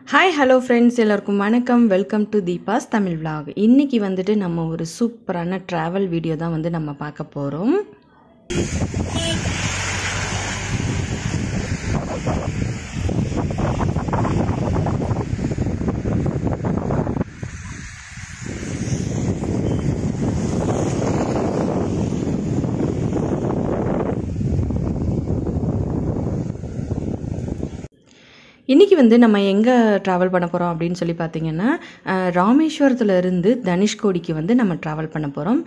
hi hello friends எல்லாருக்கும் வணக்கம் welcome to Deepa's Tamil vlog இன்னைக்கு வந்துட்டு நம்ம ஒரு சூப்பரான ட்ராவல் வீடியோ தான் வந்து நம்ம பார்க்க போகிறோம் இன்றைக்கி வந்து நம்ம எங்கே ட்ராவல் பண்ண போகிறோம் அப்படின்னு சொல்லி பார்த்தீங்கன்னா அஹ், ராமேஸ்வரத்துல இருந்து தனுஷ்கோடிக்கு வந்து நம்ம ட்ராவல் பண்ண போகிறோம்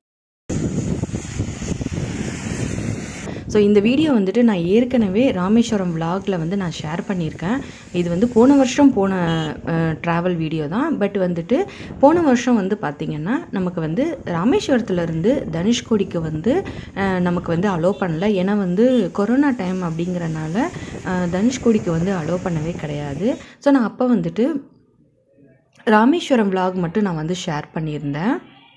ஸோ இந்த வீடியோ வந்துட்டு நான் ஏற்கனவே ராமேஸ்வரம் vlogல வந்து நான் ஷேர் பண்ணியிருக்கேன் இது வந்து போன வருஷம் போன ட்ராவல் வீடியோ தான் பட் வந்துட்டு போன வருஷம் வந்து பார்த்திங்கன்னா நமக்கு வந்து ராமேஸ்வரத்துலேருந்து தனுஷ்கோடிக்கு வந்து அஹ், நமக்கு வந்து அலோவ் பண்ணல ஏன்னா வந்து கொரோனா டைம் அப்படிங்கிறனால அஹ், தனுஷ்கோடிக்கு வந்து அலோவ் பண்ணவே கிடையாது ஸோ நான் அப்போ வந்துட்டு ராமேஸ்வரம் vlog மட்டும் நான் வந்து ஷேர் பண்ணியிருந்தேன்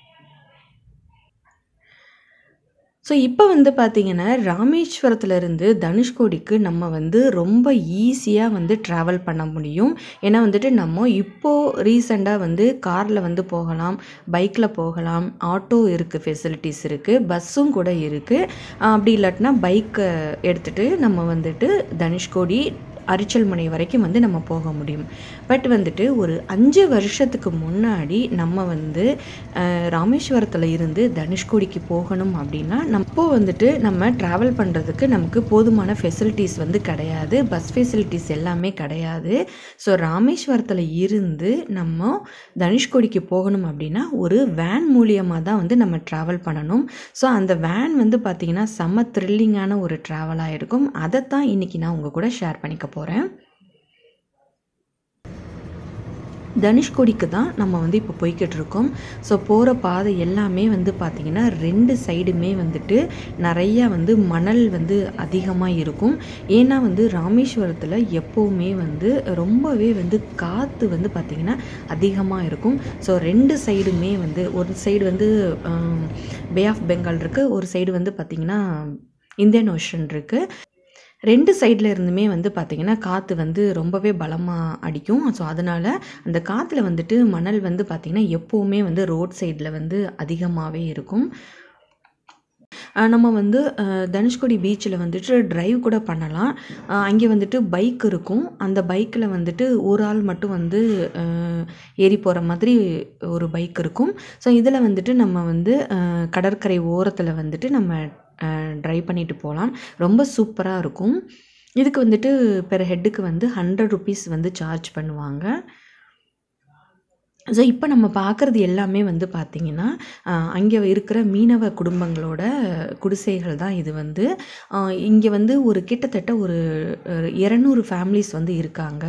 ஸோ இப்போ வந்து பார்த்தீங்கன்னா ராமேஸ்வரத்துலேருந்து தனுஷ்கோடிக்கு நம்ம வந்து ரொம்ப ஈஸியாக வந்து ட்ராவல் பண்ண முடியும் ஏன்னா வந்துட்டு நம்ம இப்போது ரீசெண்டாக வந்து காரில் வந்து போகலாம் பைக்கில் போகலாம் ஆட்டோ இருக்குது ஃபெசிலிட்டிஸ் இருக்குது பஸ்ஸும் கூட இருக்குது அப்படி இல்லாட்டினா பைக்கை எடுத்துகிட்டு நம்ம வந்துட்டு தனுஷ்கோடி அரிச்சல்மனை வரைக்கும் வந்து நம்ம போக முடியும் பட் வந்துட்டு ஒரு அஞ்சு வருஷத்துக்கு முன்னாடி நம்ம வந்து அஹ், ராமேஸ்வரத்தில் இருந்து தனுஷ்கோடிக்கு போகணும் அப்படின்னா நம்ம வந்துட்டு நம்ம ட்ராவல் பண்ணுறதுக்கு நமக்கு போதுமான ஃபெசிலிட்டிஸ் வந்து கிடையாது பஸ் ஃபெசிலிட்டிஸ் எல்லாமே கிடையாது ஸோ ராமேஸ்வரத்தில் இருந்து நம்ம தனுஷ்கோடிக்கு போகணும் அப்படின்னா ஒரு வேன் மூலியமாக தான் வந்து நம்ம ட்ராவல் பண்ணணும் ஸோ அந்த வேன் வந்து பார்த்திங்கன்னா செம்ம த்ரில்லிங்கான ஒரு ட்ராவலாக இருக்கும் அதைத்தான் இன்றைக்கி நான் உங்கள் கூட ஷேர் பண்ணிக்க போகிறேன் தனுஷ்கோடிக்கு தான் நம்ம வந்து இப்போ போய்கிட்டு இருக்கோம் ஸோ போகிற பாதை எல்லாமே வந்து பார்த்திங்கன்னா ரெண்டு சைடுமே வந்துட்டு நிறையா வந்து மணல் வந்து அதிகமாக இருக்கும் ஏன்னா வந்து ராமேஸ்வரத்தில் எப்போவுமே வந்து ரொம்பவே வந்து காற்று வந்து பார்த்திங்கன்னா அதிகமாக இருக்கும் ஸோ ரெண்டு சைடுமே வந்து ஒரு சைடு வந்து பே ஆஃப் பெங்கால் இருக்குது ஒரு சைடு வந்து பார்த்திங்கன்னா இந்தியன் ஓஷன் இருக்குது ரெண்டு சைடில் இருந்துமே வந்து பார்த்திங்கன்னா காற்று வந்து ரொம்பவே பலமாக அடிக்கும் ஸோ அதனால் அந்த காற்றுல வந்துட்டு மணல் வந்து பார்த்திங்கன்னா எப்போவுமே வந்து ரோட் சைடில் வந்து அதிகமாகவே இருக்கும் அஹ் நம்ம வந்து அஹ், தனுஷ்கோடி பீச்சில் வந்துட்டு டிரைவ் கூட பண்ணலாம் அஹ், அங்கே வந்துட்டு பைக் இருக்கும் அந்த பைக்கில் வந்துட்டு ஒரு ஆள் மட்டும் வந்து அஹ், ஏறி போகிற மாதிரி ஒரு பைக் இருக்கும் ஸோ இதில் வந்துட்டு நம்ம வந்து அஹ், கடற்கரை ஓரத்தில் வந்துட்டு நம்ம ட்ரைவ் பண்ணிட்டு போகலாம் ரொம்ப சூப்பராக இருக்கும் இதுக்கு வந்துட்டு பெர் ஹெட்டுக்கு வந்து ஹண்ட்ரட் ருபீஸ் வந்து சார்ஜ் பண்ணுவாங்க ஸோ இப்போ நம்ம பார்க்குறது எல்லாமே வந்து பார்த்திங்கன்னா அங்கே இருக்கிற மீனவ குடும்பங்களோட குடிசைகள் தான் இது வந்து இங்கே வந்து ஒரு கிட்டத்தட்ட ஒரு இரநூறு ஃபேமிலிஸ் வந்து இருக்காங்க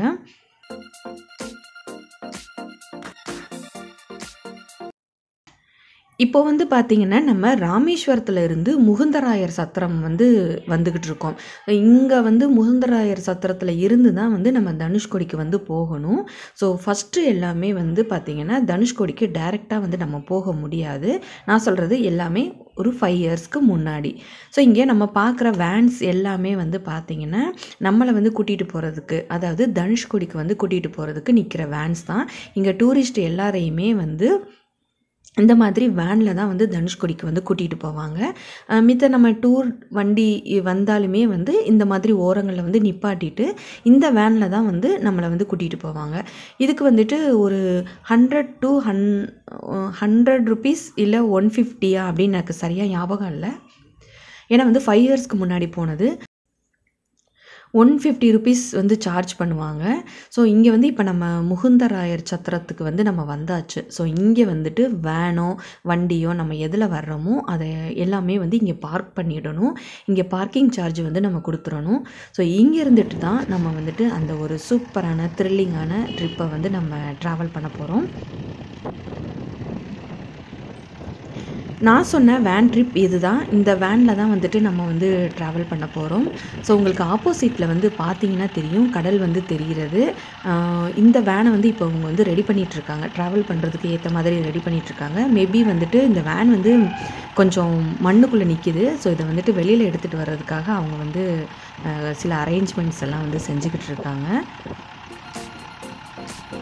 இப்போ வந்து பார்த்திங்கன்னா நம்ம ராமேஸ்வரத்தில் இருந்து முகுந்தராயர் சத்திரம் வந்து வந்துக்கிட்டு இருக்கோம் இங்கே வந்து முகுந்தராயர் சத்திரத்தில் இருந்து தான் வந்து நம்ம தனுஷ்கோடிக்கு வந்து போகணும் ஸோ ஃபஸ்ட்டு எல்லாமே வந்து பார்த்திங்கன்னா தனுஷ்கோடிக்கு டைரெக்டாக வந்து நம்ம போக முடியாது நான் சொல்கிறது எல்லாமே ஒரு ஃபைவ் இயர்ஸ்க்கு முன்னாடி ஸோ இங்கே நம்ம பார்க்குற வேன்ஸ் எல்லாமே வந்து பார்த்திங்கன்னா நம்மளை வந்து கூட்டிகிட்டு போகிறதுக்கு அதாவது தனுஷ்கோடிக்கு வந்து கூட்டிகிட்டு போகிறதுக்கு நிற்கிற வேன்ஸ் தான் இங்கே டூரிஸ்ட் எல்லாரையுமே வந்து இந்த மாதிரி வேனில் தான் வந்து தனுஷ்கோடிக்கு வந்து கூட்டிகிட்டு போவாங்க அஹ் மித்த நம்ம டூர் வண்டி வந்தாலுமே வந்து இந்த மாதிரி ஓரங்களில் வந்து நிப்பாட்டிட்டு இந்த வேனில் தான் வந்து நம்மளை வந்து கூட்டிகிட்டு போவாங்க இதுக்கு வந்துட்டு ஒரு hundred to hun hundred rupees இல்லை ஒன் ஃபிஃப்டியா அப்படின்னு எனக்கு சரியாக ஞாபகம் இல்லை ஏன்னா வந்து ஃபைவ் இயர்ஸ்க்கு முன்னாடி போனது ஒன் ஃபிஃப்டி ருபீஸ் வந்து சார்ஜ் பண்ணுவாங்க ஸோ இங்கே வந்து இப்போ நம்ம முகுந்தராயர் சத்திரத்துக்கு வந்து நம்ம வந்தாச்சு ஸோ இங்கே வந்துட்டு வேனோ வண்டியோ நம்ம எதில் வர்றோமோ அதை எல்லாமே வந்து இங்கே பார்க் பண்ணிடணும் இங்கே பார்க்கிங் சார்ஜ் வந்து நம்ம கொடுத்துடணும் ஸோ இங்கே இருந்துட்டு தான் நம்ம வந்துட்டு அந்த ஒரு சூப்பரான த்ரில்லிங்கான ட்ரிப்பை வந்து நம்ம ட்ராவல் பண்ண போகிறோம் நான் சொன்ன வேன் ட்ரிப் இதுதான் இந்த வேனில் தான் வந்துட்டு நம்ம வந்து ட்ராவல் பண்ண போகிறோம் ஸோ உங்களுக்கு ஆப்போசிட்டில் வந்து பார்த்தீங்கன்னா தெரியும் கடல் வந்து தெரிகிறது ஆஹ் இந்த வேனை வந்து இப்போ அவங்க வந்து ரெடி பண்ணிகிட்ருக்காங்க ட்ராவல் பண்ணுறதுக்கு ஏற்ற மாதிரி ரெடி பண்ணிகிட்ருக்காங்க மேபி வந்துட்டு இந்த வேன் வந்து கொஞ்சம் மண்ணுக்குள்ளே நிற்கிது ஸோ இதை வந்துட்டு வெளியில் எடுத்துகிட்டு வர்றதுக்காக அவங்க வந்து ஆஹ் சில அரேஞ்ச்மெண்ட்ஸ் எல்லாம் வந்து செஞ்சுக்கிட்டு இருக்காங்க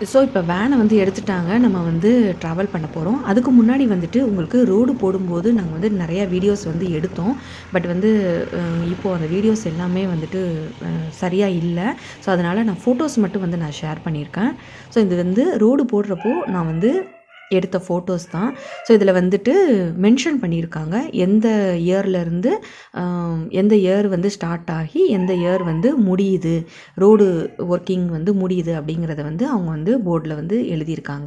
ஸோ இப்போ வேனை வந்து எடுத்துட்டாங்க நம்ம வந்து ட்ராவல் பண்ண போகிறோம் அதுக்கு முன்னாடி வந்துட்டு உங்களுக்கு ரோடு போடும்போது நாங்கள் வந்து நிறையா வீடியோஸ் வந்து எடுத்தோம் பட் வந்து அஹ், இப்போது அந்த வீடியோஸ் எல்லாமே வந்துட்டு சரியாக இல்லை ஸோ அதனால் நான் ஃபோட்டோஸ் மட்டும் வந்து நான் ஷேர் பண்ணியிருக்கேன் ஸோ இது வந்து ரோடு போடுறப்போ நான் வந்து எடுத்த ஃபோட்டோஸ் தான் ஸோ இதில் வந்துட்டு மென்ஷன் பண்ணியிருக்காங்க எந்த இயர்லேருந்து எந்த இயர் வந்து ஸ்டார்ட் ஆகி எந்த இயர் வந்து முடியுது ரோடு ஒர்க்கிங் வந்து முடியுது அப்படிங்கிறத வந்து அவங்க வந்து போர்டில் வந்து எழுதியிருக்காங்க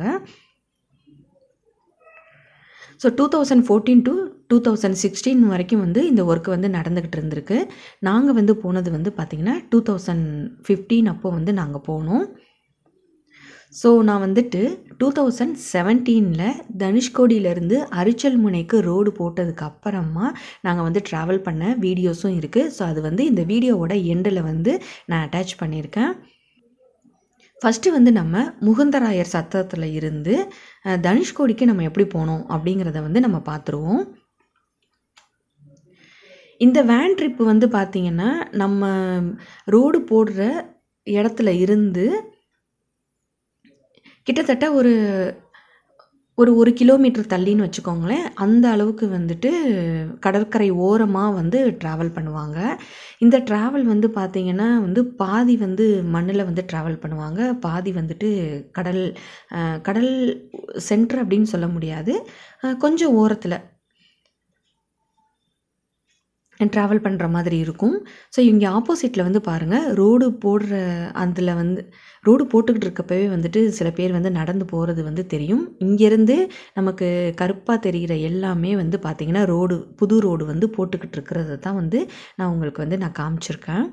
so two thousand fourteen to two thousand sixteen வரைக்கும் வந்து இந்த ஒர்க் வந்து நடந்துக்கிட்டு இருந்திருக்கு நாங்கள் வந்து போனது வந்து பார்த்திங்கன்னா டூ தௌசண்ட் ஃபிஃப்டீன் அப்போ வந்து நாங்கள் போனோம் ஸோ நான் வந்துட்டு டூ தௌசண்ட் செவன்டீனில் தனுஷ்கோடியிலேருந்து அரிச்சல் முனைக்கு ரோடு போட்டதுக்கு அப்புறமா நாங்கள் வந்து ட்ராவல் பண்ண வீடியோஸும் இருக்குது ஸோ அது வந்து இந்த வீடியோவோட எண்டில் வந்து நான் அட்டாச் பண்ணியிருக்கேன் ஃபஸ்ட்டு வந்து நம்ம முகுந்தராயர் சத்திரத்தில் இருந்து அஹ், தனுஷ்கோடிக்கு நம்ம எப்படி போனோம் அப்படிங்கிறத வந்து நம்ம பார்த்துருவோம் இந்த வேன் ட்ரிப்பு வந்து பார்த்திங்கன்னா நம்ம ரோடு போடுற இடத்துல இருந்து கிட்டத்தட்ட ஒரு ஒரு ஒரு கிலோமீட்டர் தள்ளின்னு வச்சுக்கோங்களேன் அந்த அளவுக்கு வந்துட்டு கடற்கரை ஓரமாக வந்து ட்ராவல் பண்ணுவாங்க இந்த ட்ராவல் வந்து பார்த்திங்கன்னா வந்து பாதி வந்து மண்ணில் வந்து ட்ராவல் பண்ணுவாங்க பாதி வந்துட்டு கடல் அஹ், கடல் சென்டர் அப்படின்னு சொல்ல முடியாது அஹ், கொஞ்சம் ஓரத்தில் ட்ராவல் பண்ணுற மாதிரி இருக்கும் ஸோ இங்கே ஆப்போசிட்டில் வந்து பாருங்கள் ரோடு போடுற அதில் வந்து ரோடு போட்டுக்கிட்டு இருக்கப்பவே வந்துட்டு சில பேர் வந்து நடந்து போகிறது வந்து தெரியும் இங்கேருந்து நமக்கு கருப்பாக தெரிகிற எல்லாமே வந்து பார்த்திங்கன்னா ரோடு புது ரோடு வந்து போட்டுக்கிட்டு இருக்கிறது தான் வந்து நான் உங்களுக்கு வந்து நான் காமிச்சிருக்கேன்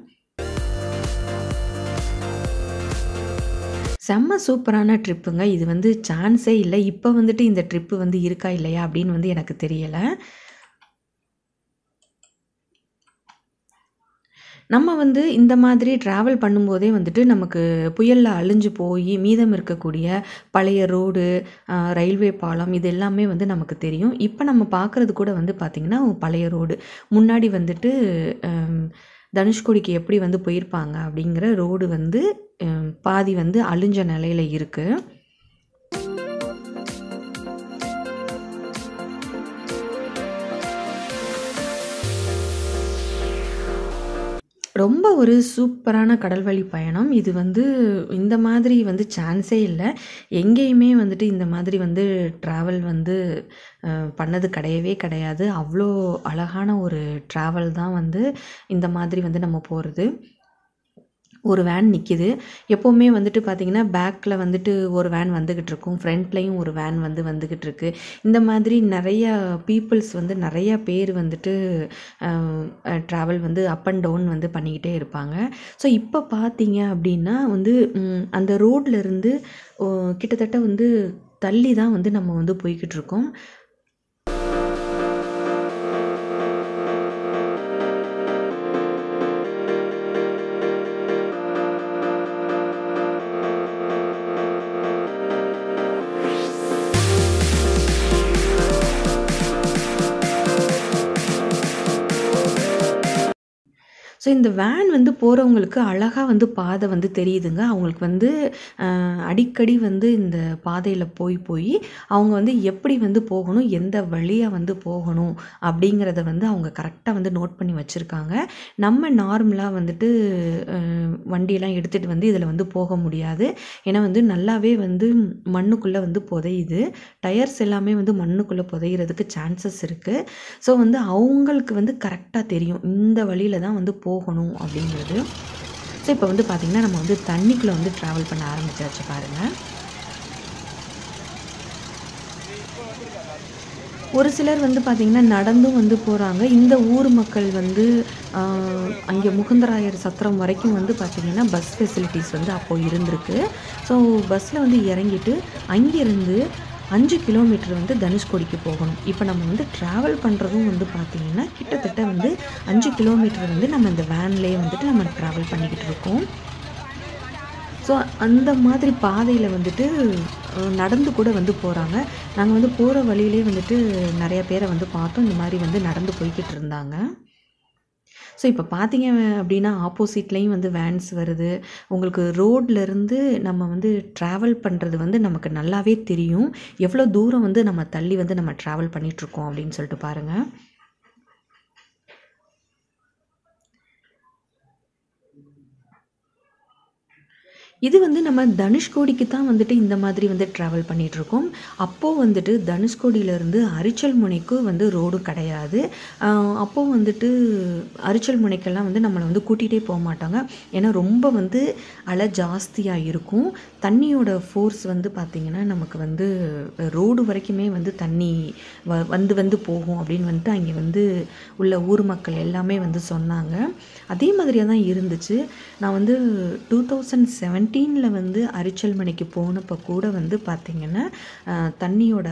செம்ம சூப்பரான ட்ரிப்புங்க இது வந்து சான்ஸே இல்லை இப்போ வந்துட்டு இந்த ட்ரிப்பு வந்து இருக்கா இல்லையா அப்படின்னு வந்து எனக்கு தெரியலை நம்ம வந்து இந்த மாதிரி ட்ராவல் பண்ணும்போதே வந்துட்டு நமக்கு புயலில் அழிஞ்சு போய் மீதம் இருக்கக்கூடிய பழைய ரோடு ரயில்வே பாலம் இது எல்லாமே வந்து நமக்கு தெரியும் இப்போ நம்ம பார்க்குறது கூட வந்து பார்த்திங்கன்னா பழைய ரோடு முன்னாடி வந்துட்டு ஆம், தனுஷ்கோடிக்கு எப்படி வந்து போயிருப்பாங்க அப்படிங்கிற ரோடு வந்து ஆம், பாதி வந்து அழிஞ்ச நிலையில் இருக்குது ரொம்ப ஒரு சூப்பரான கடல்வழி பயணம் இது வந்து இந்த மாதிரி வந்து சான்ஸே இல்லை எங்கேயுமே வந்துட்டு இந்த மாதிரி வந்து ட்ராவல் வந்து அஹ், பண்ணது கிடையவே கிடையாது அவ்வளோ அழகான ஒரு ட்ராவல் தான் வந்து இந்த மாதிரி வந்து நம்ம போகிறது ஒரு வேன் நிற்கிது எப்போவுமே வந்துட்டு பார்த்திங்கன்னா பேக்கில் வந்துட்டு ஒரு வேன் வந்துக்கிட்டு இருக்கும் ஃப்ரண்ட்லேயும் ஒரு வேன் வந்து வந்துக்கிட்டு இருக்கு இந்த மாதிரி நிறைய பீப்புள்ஸ் வந்து நிறைய பேர் வந்துட்டு ட்ராவல் வந்து அப் அண்ட் டவுன் வந்து பண்ணிக்கிட்டே இருப்பாங்க ஸோ இப்போ பார்த்தீங்க அப்படின்னா வந்து ம், அந்த ரோட்ல இருந்து ஓ, கிட்டத்தட்ட வந்து தள்ளி தான் வந்து நம்ம வந்து போய்கிட்டு இருக்கோம் ஸோ இந்த வேன் வந்து போகிறவங்களுக்கு அழகாக வந்து பாதை வந்து தெரியுதுங்க அவங்களுக்கு வந்து அஹ், அடிக்கடி வந்து இந்த பாதையில் போய் போய் அவங்க வந்து எப்படி வந்து போகணும் எந்த வழியாக வந்து போகணும் அப்படிங்கிறத வந்து அவங்க கரெக்டாக வந்து நோட் பண்ணி வச்சுருக்காங்க நம்ம நார்மலாக வந்துட்டு அஹ், வண்டியெல்லாம் எடுத்துகிட்டு வந்து இதில் வந்து போக முடியாது ஏன்னா வந்து நல்லாவே வந்து மண்ணுக்குள்ளே வந்து புதையுது டயர்ஸ் எல்லாமே வந்து மண்ணுக்குள்ளே புதையிறதுக்கு சான்சஸ் இருக்குது ஸோ வந்து அவங்களுக்கு வந்து கரெக்டாக தெரியும் இந்த வழியில் தான் வந்து போகணும் அப்படிங்கிறது ஸோ இப்போ வந்து பார்த்திங்கன்னா நம்ம வந்து தண்ணிக்குள்ளே வந்து ட்ராவல் பண்ண ஆரம்பிச்சாச்சு பாருங்கள் ஒரு சிலர் வந்து பார்த்திங்கன்னா நடந்தும் வந்து போகிறாங்க இந்த ஊர் மக்கள் வந்து அங்கே முகுந்தராயர் சத்திரம் வரைக்கும் வந்து பார்த்திங்கன்னா பஸ் ஃபெசிலிட்டிஸ் வந்து அப்போது இருந்திருக்கு ஸோ பஸ்ஸில் வந்து இறங்கிட்டு அங்கேருந்து அஞ்சு கிலோமீட்டர் வந்து தனுஷ்கோடிக்கு போகணும் இப்போ நம்ம வந்து ட்ராவல் பண்ணுறதும் வந்து பார்த்திங்கன்னா கிட்டத்தட்ட வந்து அஞ்சு கிலோமீட்டர் வந்து நம்ம இந்த வேன்லேயே வந்துட்டு நம்ம ட்ராவல் பண்ணிக்கிட்டு இருக்கோம் ஸோ அந்த மாதிரி பாதையில் வந்துட்டு அஹ், நடந்து கூட வந்து போகிறாங்க நாங்கள் வந்து போகிற வழியிலே வந்துட்டு நிறைய பேரை வந்து பார்த்தோம் இந்த மாதிரி வந்து நடந்து போய்கிட்டு இருந்தாங்க ஸோ இப்போ பார்த்தீங்க அப்படின்னா ஆப்போசிட்லேயும் வந்து வேன்ஸ் வருது உங்களுக்கு ரோட்லேருந்து நம்ம வந்து ட்ராவல் பண்ணுறது வந்து நமக்கு நல்லாவே தெரியும் எவ்வளோ தூரம் வந்து நம்ம தள்ளி வந்து நம்ம ட்ராவல் பண்ணிகிட்ருக்கோம் அப்படின்னு சொல்லிட்டு பாருங்கள் இது வந்து நம்ம தனுஷ்கோடிக்கு தான் வந்துட்டு இந்த மாதிரி வந்து ட்ராவல் பண்ணிகிட்ருக்கோம் அப்போது வந்துட்டு தனுஷ்கோடியிலேருந்து அரிச்சல் முனைக்கு வந்து ரோடு கிடையாது அப்போது வந்துட்டு அரிச்சல் முனைக்கெல்லாம் வந்து நம்மளை வந்து கூட்டிகிட்டே போக மாட்டாங்க ஏன்னா ரொம்ப வந்து அலை ஜாஸ்தியாக இருக்கும் தண்ணியோட ஃபோர்ஸ் வந்து பார்த்திங்கன்னா நமக்கு வந்து ரோடு வரைக்குமே வந்து தண்ணி வ வந்து வந்து போகும் அப்படின்னு வந்துட்டு அங்கே வந்து உள்ள ஊர் மக்கள் எல்லாமே வந்து சொன்னாங்க அதே மாதிரியாக தான் இருந்துச்சு நான் வந்து டூ தௌசண்ட் செவன்டீனில் வந்து அரிச்சல் மணிக்கு போனப்போ கூட வந்து பார்த்திங்கன்னா தண்ணியோட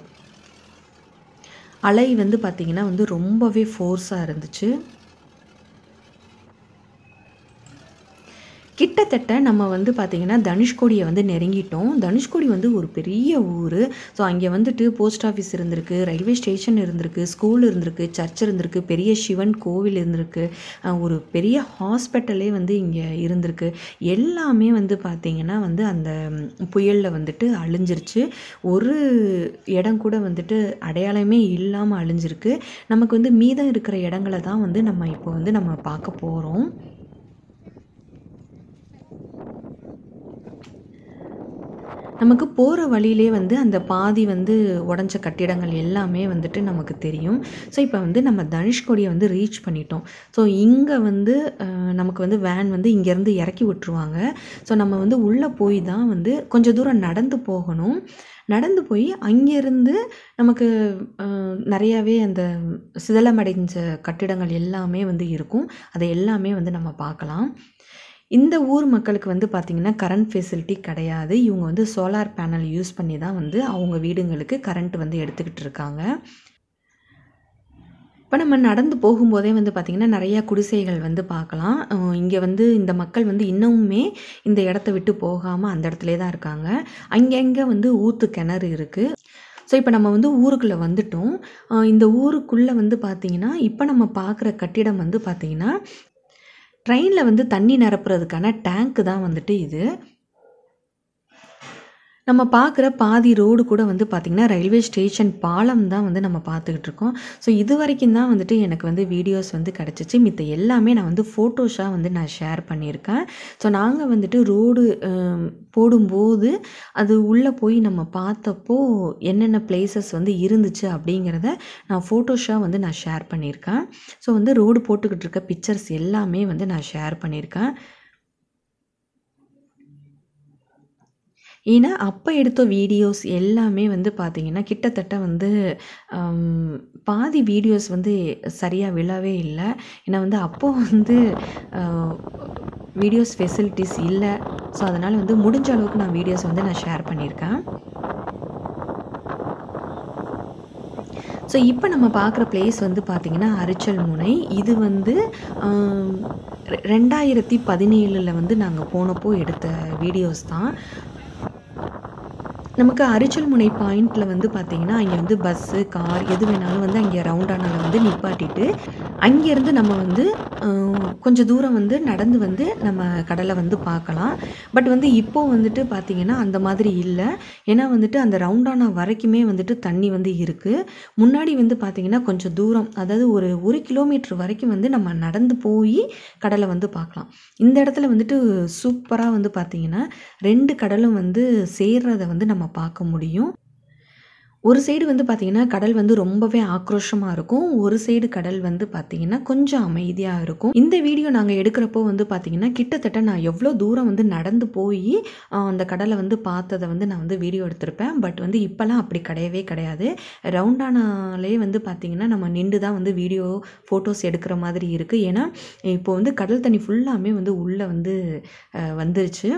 அலை வந்து பார்த்திங்கன்னா வந்து ரொம்பவே ஃபோர்ஸாக இருந்துச்சு கிட்டத்தட்ட நம்ம வந்து பார்த்திங்கன்னா தனுஷ்கோடியை வந்து நெருங்கிட்டோம் தனுஷ்கோடி வந்து ஒரு பெரிய ஊர் ஸோ அங்கே வந்துட்டு போஸ்ட் ஆஃபீஸ் இருந்திருக்கு ரயில்வே ஸ்டேஷன் இருந்திருக்கு ஸ்கூல் இருந்திருக்கு சர்ச் இருந்திருக்கு பெரிய சிவன் கோவில் இருந்திருக்கு ஒரு பெரிய ஹாஸ்பிட்டலே வந்து இங்கே இருந்திருக்கு எல்லாமே வந்து பார்த்திங்கன்னா வந்து அந்த புயலில் வந்துட்டு அழிஞ்சிருச்சு ஒரு இடம் கூட வந்துட்டு அடையாளமே இல்லாமல் அழிஞ்சிருக்கு நமக்கு வந்து மீதம் இருக்கிற இடங்களை தான் வந்து நம்ம இப்போ வந்து நம்ம பார்க்க போகிறோம் நமக்கு போகிற வழியிலே வந்து அந்த பாதி வந்து உடஞ்ச கட்டிடங்கள் எல்லாமே வந்துட்டு நமக்கு தெரியும் ஸோ இப்போ வந்து நம்ம தனுஷ்கோடியை வந்து ரீச் பண்ணிட்டோம் ஸோ இங்கே வந்து நமக்கு வந்து வேன் வந்து இங்கேருந்து இறக்கி விட்டுருவாங்க ஸோ நம்ம வந்து உள்ளே போய் தான் வந்து கொஞ்சம் தூரம் நடந்து போகணும் நடந்து போய் அங்கேருந்து நமக்கு நிறையாவே அந்த சிதலமடைஞ்ச கட்டிடங்கள் எல்லாமே வந்து இருக்கும் அதை எல்லாமே வந்து நம்ம பார்க்கலாம் இந்த ஊர் மக்களுக்கு வந்து பார்த்திங்கன்னா கரண்ட் ஃபெசிலிட்டி கிடையாது இவங்க வந்து சோலார் பேனல் யூஸ் பண்ணி தான் வந்து அவங்க வீடுங்களுக்கு கரண்ட் வந்து எடுத்துக்கிட்டு இருக்காங்க இப்போ நம்ம நடந்து போகும்போதே வந்து பார்த்திங்கன்னா நிறையா குடிசைகள் வந்து பார்க்கலாம் இங்கே வந்து இந்த மக்கள் வந்து இன்னமுமே இந்த இடத்த விட்டு போகாமல் அந்த இடத்துல தான் இருக்காங்க அங்கங்கே வந்து ஊற்று கிணறு இருக்குது ஸோ இப்போ நம்ம வந்து ஊருக்குள்ளே வந்துட்டோம் இந்த ஊருக்குள்ளே வந்து பார்த்திங்கன்னா இப்போ நம்ம பார்க்குற கட்டிடம் வந்து பார்த்திங்கன்னா ட்ரெயினில் வந்து தண்ணி நிரப்புறதுக்கான டேங்க்கு தான் வந்துட்டு இது நம்ம பார்க்குற பாதி ரோடு கூட வந்து பார்த்திங்கன்னா ரயில்வே ஸ்டேஷன் பாலம் தான் வந்து நம்ம பார்த்துக்கிட்டு இருக்கோம் ஸோ இது வரைக்கும் தான் வந்துட்டு எனக்கு வந்து வீடியோஸ் வந்து கிடச்சிச்சு மித்த எல்லாமே நான் வந்து ஃபோட்டோஸாக வந்து நான் ஷேர் பண்ணியிருக்கேன் ஸோ நாங்கள் வந்துட்டு ரோடு போடும்போது அது உள்ளே போய் நம்ம பார்த்தப்போ என்னென்ன பிளேசஸ் வந்து இருந்துச்சு அப்படிங்கிறத நான் ஃபோட்டோஸாக வந்து நான் ஷேர் பண்ணியிருக்கேன் ஸோ வந்து ரோடு போட்டுக்கிட்டு இருக்க பிக்சர்ஸ் எல்லாமே வந்து நான் ஷேர் பண்ணியிருக்கேன் ஏன்னா அப்போ எடுத்த வீடியோஸ் எல்லாமே வந்து பார்த்திங்கன்னா கிட்டத்தட்ட வந்து பாதி வீடியோஸ் வந்து சரியாக விழவே இல்லை ஏன்னா வந்து அப்போது வந்து வீடியோஸ் ஃபெசிலிட்டிஸ் இல்லை ஸோ அதனால் வந்து முடிஞ்ச அளவுக்கு நான் வீடியோஸ் வந்து நான் ஷேர் பண்ணியிருக்கேன் ஸோ இப்போ நம்ம பார்க்குற பிளேஸ் வந்து பார்த்திங்கன்னா அரிச்சல் முனை இது வந்து ரெண்டாயிரத்தி பதினேழில் வந்து நாங்கள் போனப்போ எடுத்த வீடியோஸ் தான் நமக்கு அரிச்சல் முனை பாயிண்டில் வந்து பார்த்திங்கன்னா அங்கே வந்து பஸ்ஸு கார் எது வேணாலும் வந்து அங்கே ரவுண்டானால வந்து நிப்பாட்டிட்டு அங்கேருந்து நம்ம வந்து கொஞ்சம் தூரம் வந்து நடந்து வந்து நம்ம கடலை வந்து பார்க்கலாம் பட் வந்து இப்போது வந்துட்டு பார்த்திங்கன்னா அந்த மாதிரி இல்லை ஏன்னா வந்துட்டு அந்த ரவுண்டானா வரைக்குமே வந்துட்டு தண்ணி வந்து இருக்குது முன்னாடி வந்து பார்த்திங்கன்னா கொஞ்சம் தூரம் அதாவது ஒரு ஒரு கிலோமீட்டர் வரைக்கும் வந்து நம்ம நடந்து போய் கடலை வந்து பார்க்கலாம் இந்த இடத்துல வந்துட்டு சூப்பராக வந்து பார்த்திங்கன்னா ரெண்டு கடலும் வந்து சேர்றதை வந்து நம்ம பார்க்க முடியும் ஒரு சைடு வந்து பார்த்திங்கன்னா கடல் வந்து ரொம்பவே ஆக்ரோஷமாக இருக்கும் ஒரு சைடு கடல் வந்து பார்த்திங்கன்னா கொஞ்சம் அமைதியாக இருக்கும் இந்த வீடியோ நாங்கள் எடுக்கிறப்போ வந்து பார்த்திங்கன்னா கிட்டத்தட்ட நான் எவ்வளோ தூரம் வந்து நடந்து போய் அந்த கடலை வந்து பார்த்ததை வந்து நான் வந்து வீடியோ எடுத்திருப்பேன் பட் வந்து இப்போல்லாம் அப்படி கிடையவே கிடையாது ரவுண்டானாலே வந்து பார்த்திங்கன்னா நம்ம நின்று தான் வந்து வீடியோ ஃபோட்டோஸ் எடுக்கிற மாதிரி இருக்குது ஏன்னா இப்போ வந்து கடல் தண்ணி ஃபுல்லாமே வந்து உள்ளே வந்து வந்துருச்சு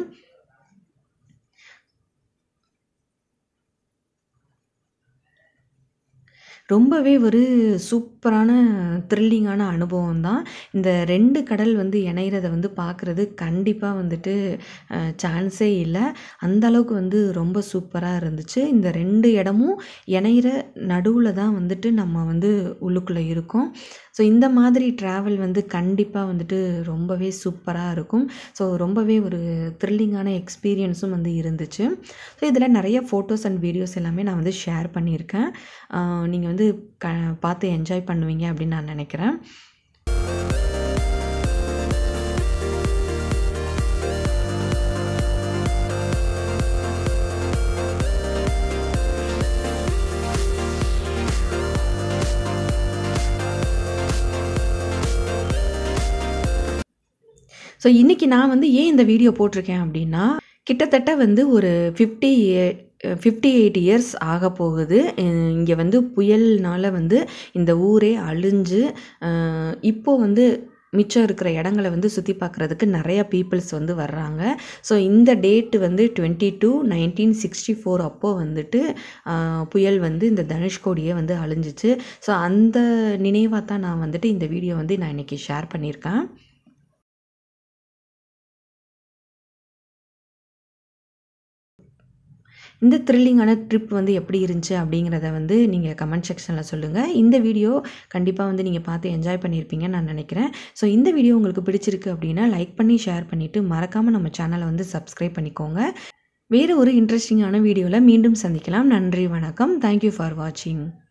ரொம்பவே ஒரு சூப்பரான த்ரில்லிங்கான அனுபவம் தான் இந்த ரெண்டு கடல் வந்து இணையிறத வந்து பார்க்குறது கண்டிப்பாக வந்துட்டு சான்ஸே இல்லை அந்த அளவுக்கு வந்து ரொம்ப சூப்பராக இருந்துச்சு இந்த ரெண்டு இடமும் இணையிற நடுவில் தான் வந்துட்டு நம்ம வந்து உள்ளுக்குள்ளே இருக்கோம் ஸோ இந்த மாதிரி ட்ராவல் வந்து கண்டிப்பாக வந்துட்டு ரொம்பவே சூப்பராக இருக்கும் ஸோ ரொம்பவே ஒரு த்ரில்லிங்கான எக்ஸ்பீரியன்ஸும் வந்து இருந்துச்சு ஸோ இதில் நிறைய ஃபோட்டோஸ் அண்ட் வீடியோஸ் எல்லாமே நான் வந்து ஷேர் பண்ணியிருக்கேன் நீங்கள் வந்து க பார்த்து என்ஜாய் பண்ணுவீங்க அப்படின்னு நான் நினைக்கிறேன் ஸோ இன்றைக்கி நான் வந்து ஏன் இந்த வீடியோ போட்டிருக்கேன் அப்படின்னா கிட்டத்தட்ட வந்து ஒரு ஃபிஃப்டி ஃபிஃப்டி எயிட் இயர்ஸ் ஆக போகுது இங்கே வந்து புயல்னால் வந்து இந்த ஊரே அழிஞ்சு இப்போது வந்து மிச்சம் இருக்கிற இடங்களை வந்து சுற்றி பார்க்குறதுக்கு நிறையா பீப்புள்ஸ் வந்து வர்றாங்க ஸோ இந்த டேட்டு வந்து twenty two nineteen sixty four அப்போது வந்துட்டு புயல் வந்து இந்த தனுஷ்கோடியை வந்து அழிஞ்சிச்சு ஸோ அந்த நினைவாக தான் நான் வந்துட்டு இந்த வீடியோ வந்து நான் இன்றைக்கி ஷேர் பண்ணியிருக்கேன் இந்த த்ரில்லிங்கான ட்ரிப் வந்து எப்படி இருந்துச்சு அப்படிங்கிறத வந்து நீங்கள் கமெண்ட் செக்ஷனில் சொல்லுங்கள் இந்த வீடியோ கண்டிப்பாக வந்து நீங்கள் பார்த்து என்ஜாய் பண்ணியிருப்பீங்கன்னு நான் நினைக்கிறேன் ஸோ இந்த வீடியோ உங்களுக்கு பிடிச்சிருக்கு அப்படின்னா லைக் பண்ணி ஷேர் பண்ணிவிட்டு மறக்காமல் நம்ம சேனலை வந்து சப்ஸ்கிரைப் பண்ணிக்கோங்க வேறு ஒரு இன்ட்ரெஸ்டிங்கான வீடியோவில் மீண்டும் சந்திக்கலாம் நன்றி வணக்கம் தேங்க்யூ ஃபார் வாட்சிங்